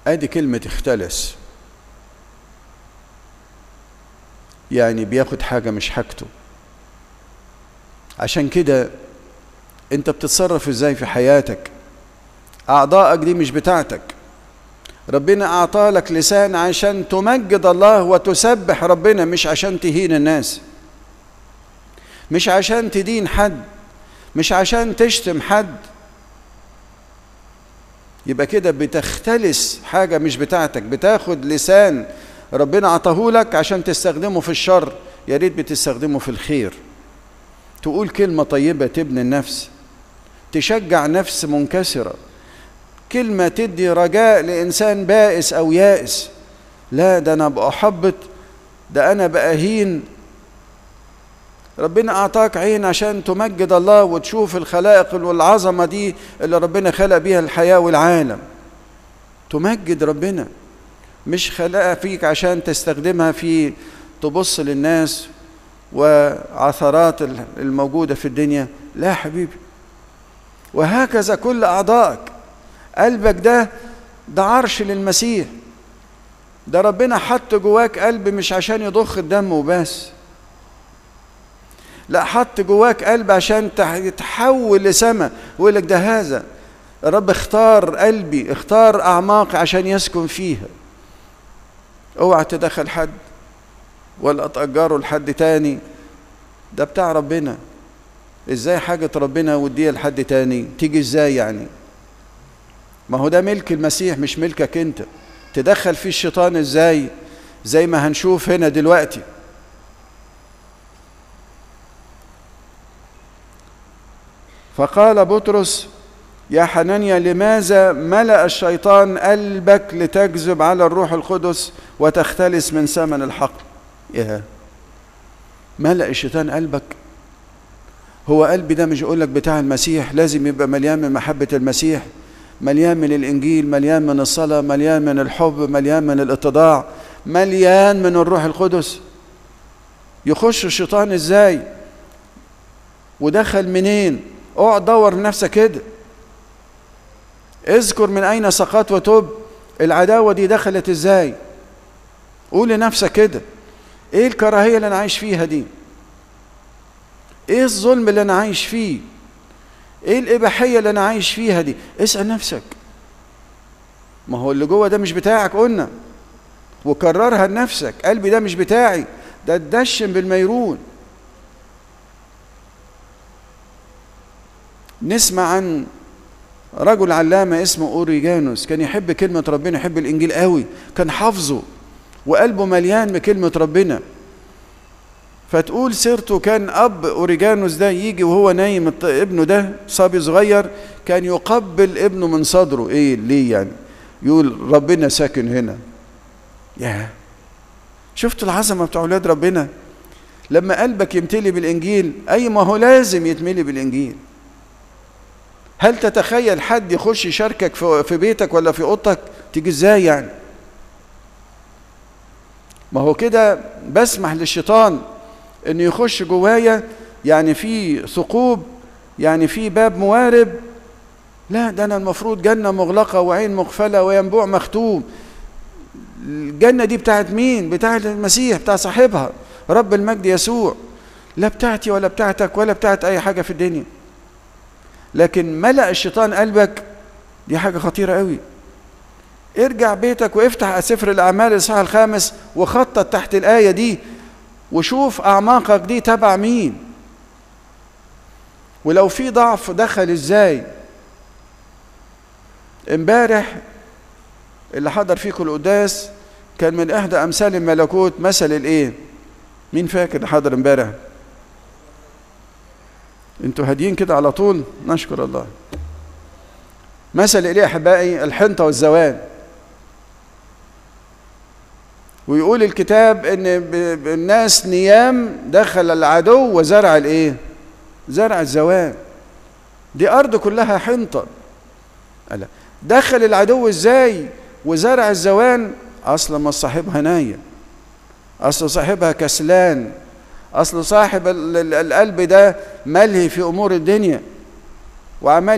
ادي كلمة اختلس يعني بياخد حاجة مش حاجته عشان كده انت بتتصرف ازاي في حياتك اعضائك دي مش بتاعتك ربنا اعطالك لسان عشان تمجد الله وتسبح ربنا مش عشان تهين الناس مش عشان تدين حد مش عشان تشتم حد يبقى كده بتختلس حاجة مش بتاعتك بتاخد لسان ربنا عطاهولك عشان تستخدمه في الشر يا ريت بتستخدمه في الخير تقول كلمة طيبة تبني النفس تشجع نفس منكسرة كلمة تدي رجاء لإنسان بائس أو يائس لا ده أنا بأحبط ده أنا بأهين ربنا أعطاك عين عشان تمجد الله وتشوف الخلائق والعظمة دي اللي ربنا خلق بيها الحياة والعالم تمجد ربنا مش خلقها فيك عشان تستخدمها في تبص للناس وعثرات الموجودة في الدنيا لا حبيبي وهكذا كل أعضائك قلبك ده ده عرش للمسيح ده ربنا حط جواك قلب مش عشان يضخ الدم وبس لا حط جواك قلب عشان يتحول لسما ويقول لك ده هذا الرب اختار قلبي اختار اعماقي عشان يسكن فيها اوعى تدخل حد ولا تأجره لحد تاني ده بتاع ربنا ازاي حاجة ربنا وديها لحد تاني تيجي ازاي يعني ما هو ده ملك المسيح مش ملكك انت تدخل فيه الشيطان ازاي زي ما هنشوف هنا دلوقتي فقال بطرس يا حنانيا لماذا ملأ الشيطان قلبك لتكذب على الروح القدس وتختلس من ثمن الحق يا ملأ الشيطان قلبك هو قلبي ده مش يقول لك بتاع المسيح لازم يبقى مليان من محبة المسيح مليان من الإنجيل مليان من الصلاة مليان من الحب مليان من الاتضاع مليان من الروح القدس يخش الشيطان ازاي ودخل منين اقعد دور نفسك كده اذكر من اين سقط وتب العداوه دي دخلت ازاي قول لنفسك كده ايه الكراهيه اللي انا عايش فيها دي ايه الظلم اللي انا عايش فيه ايه الاباحيه اللي انا عايش فيها دي اسال نفسك ما هو اللي جوه ده مش بتاعك قلنا وكررها لنفسك قلبي ده مش بتاعي ده اتدشن بالميرون نسمع عن رجل علامة اسمه أوريجانوس كان يحب كلمة ربنا يحب الإنجيل قوي كان حافظه وقلبه مليان بكلمة ربنا فتقول سيرته كان أب أوريجانوس ده يجي وهو نايم ابنه ده صبي صغير كان يقبل ابنه من صدره إيه ليه يعني يقول ربنا ساكن هنا يا شفت العظمة بتاع أولاد ربنا لما قلبك يمتلي بالإنجيل أي ما هو لازم يتملي بالإنجيل هل تتخيل حد يخش يشاركك في بيتك ولا في اوضتك تيجي ازاي يعني ما هو كده بسمح للشيطان انه يخش جوايا يعني في ثقوب يعني في باب موارب لا ده انا المفروض جنه مغلقه وعين مقفله وينبوع مختوم الجنه دي بتاعت مين بتاعت المسيح بتاع صاحبها رب المجد يسوع لا بتاعتي ولا بتاعتك ولا بتاعت اي حاجه في الدنيا لكن ملأ الشيطان قلبك دي حاجة خطيرة قوي ارجع بيتك وافتح سفر الأعمال الإصحاح الخامس وخطط تحت الآية دي وشوف أعماقك دي تبع مين ولو في ضعف دخل ازاي امبارح اللي حضر فيكم القداس كان من احدى امثال الملكوت مثل الايه مين فاكر اللي حضر امبارح انتوا هاديين كده على طول نشكر الله مثل ايه احبائي الحنطه والزوان ويقول الكتاب ان الناس نيام دخل العدو وزرع الايه زرع الزوان دي ارض كلها حنطه ألا دخل العدو ازاي وزرع الزوان اصلا ما صاحبها نايم اصل صاحبها كسلان اصل صاحب القلب ده ملهي في امور الدنيا وعمال